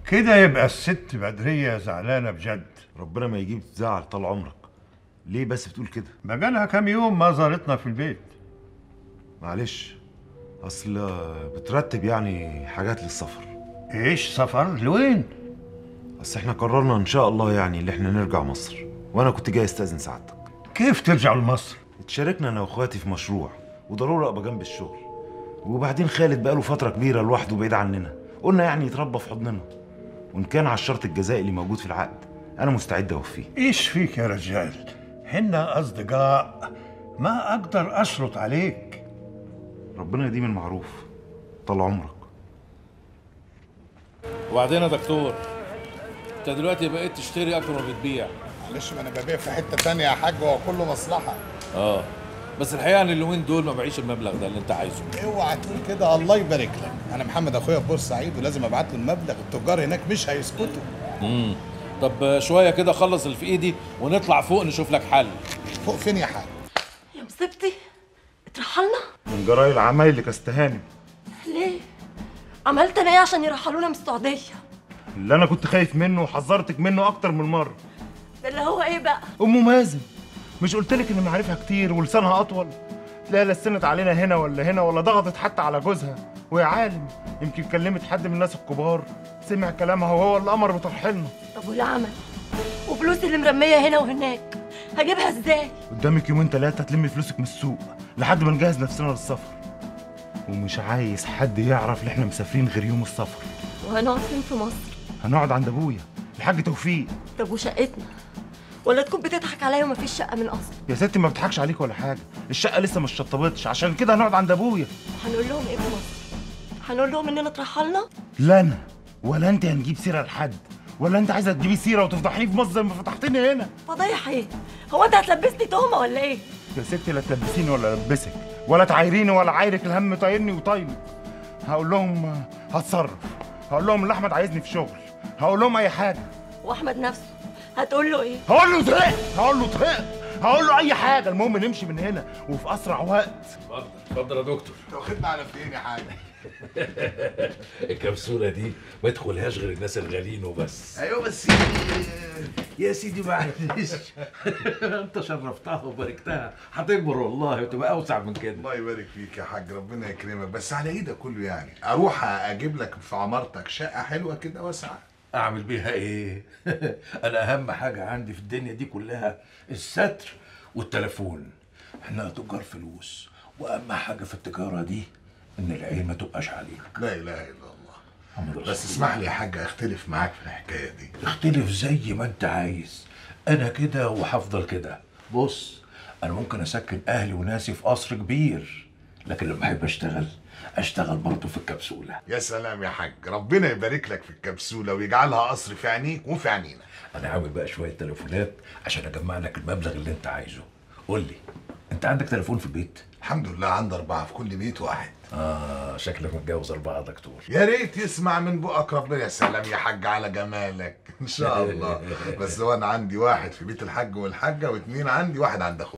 كده يبقى الست بدرية زعلانة بجد ربنا ما يجيب تزعل طال عمرك ليه بس بتقول كده بقالها كام يوم ما زارتنا في البيت معلش اصل بترتب يعني حاجات للسفر ايش سفر لوين بس احنا قررنا ان شاء الله يعني اللي احنا نرجع مصر وانا كنت جاي استاذن سعادتك كيف ترجعوا لمصر اتشاركنا انا واخواتي في مشروع وضروري ابقى جنب الشغل وبعدين خالد بقاله فتره كبيره لوحده بعيد عننا قلنا يعني يتربى في حضننا وان كان على الشرط الجزائي اللي موجود في العقد انا مستعد اوفيه ايش فيك يا رجال هنا اصدقاء ما اقدر اشرط عليك ربنا يديم المعروف طال عمرك وبعدين يا دكتور انت دلوقتي بقيت تشتري اكتر ما بتبيع معلش ما انا ببيع في حته تانية يا حاج هو كله مصلحه اه بس الحقيقه ان اليومين دول ما بعيش المبلغ ده اللي انت عايزه اوعى تقول كده الله يبارك لك انا محمد اخويا في بورسعيد ولازم ابعت له المبلغ التجار هناك مش هيسكتوا امم طب شويه كده خلص اللي في ايدي ونطلع فوق نشوف لك حل فوق فين يا حاج يا مصيبتي اترحلنا من جرايل عمايلك استهاني ليه عملت انا ايه عشان يرحلونا من السعوديه اللي انا كنت خايف منه وحذرتك منه اكتر من مره ده اللي هو ايه بقى ام مازن مش قلت لك ان معارفها كتير ولسانها اطول تلاقيها لسنت علينا هنا ولا هنا ولا ضغطت حتى على جوزها ويا عالم يمكن كلمت حد من الناس الكبار سمع كلامها وهو اللي امر بترحيلنا طب والعمل وفلوسي اللي مرميه هنا وهناك هجيبها ازاي قدامك يومين ثلاثه تلمي فلوسك من السوق لحد ما نجهز نفسنا للسفر ومش عايز حد يعرف ان احنا مسافرين غير يوم السفر وهنقعد فين في مصر هنقعد عند ابويا الحاج توفيق طب وشقتنا ولا تكون بتضحك عليا ومفيش شقه من اصل يا ستي ما بضحكش عليك ولا حاجه الشقه لسه مش شطبتش عشان كده هنقعد عند ابويا هنقول لهم ايه في مصر هنقول لهم اننا اترحلنا لا انا ولا انت هنجيب سيره لحد ولا انت عايزه تجيبي سيره وتفضحيني في مصر زي ما فتحتني هنا فضايح ايه هو انت هتلبسني تهمه ولا ايه يا ستي لا تلبسيني ولا البسك ولا تعايريني ولا عايرك الهم طايرني وطايلك هقول لهم آه، هتصرف هقول لهم ان احمد عايزني في شغل هقول لهم اي حاجه واحمد نفسه هتقول له ايه هقول له طهق هقول له طهق هقول له اي حاجه المهم نمشي من هنا وفي اسرع وقت اتفضل اتفضل يا دكتور واخدنا على فين يا حاج الكبسولة دي ما يدخلهاش غير الناس الغاليين وبس ايوه بس يا سيدي معلش انت شرفتها وباركتها هتكبر والله وتبقى اوسع من كده الله يبارك فيك يا حاج ربنا يكرمك بس على ايدك كله يعني اروح اجيب لك في عمارتك شقه حلوه كده واسعه اعمل بيها ايه انا اهم حاجه عندي في الدنيا دي كلها الستر والتليفون احنا تجار فلوس واهم حاجه في التجاره دي ان العين ما تبقاش عليك لا اله الا الله محمد رسول بس اسمح لي يا حاج اختلف معاك في الحكايه دي اختلف زي ما انت عايز انا كده وهفضل كده بص انا ممكن اسكن اهلي وناسي في قصر كبير لكن لما احب اشتغل اشتغل برضه في الكبسوله يا سلام يا حاج ربنا يبارك لك في الكبسوله ويجعلها قصر في عينيك وفي عينينا انا عامل بقى شويه تليفونات عشان اجمع لك المبلغ اللي انت عايزه قول لي انت عندك تليفون في البيت الحمد لله عندي اربعه في كل بيت واحد اه شكلك متجوز اربعه دكتور يا ريت يسمع من بقك ربنا يا سلام يا حاج على جمالك ان شاء الله بس هو انا عندي واحد في بيت الحاج والحاجه واثنين عندي واحد عند اخوه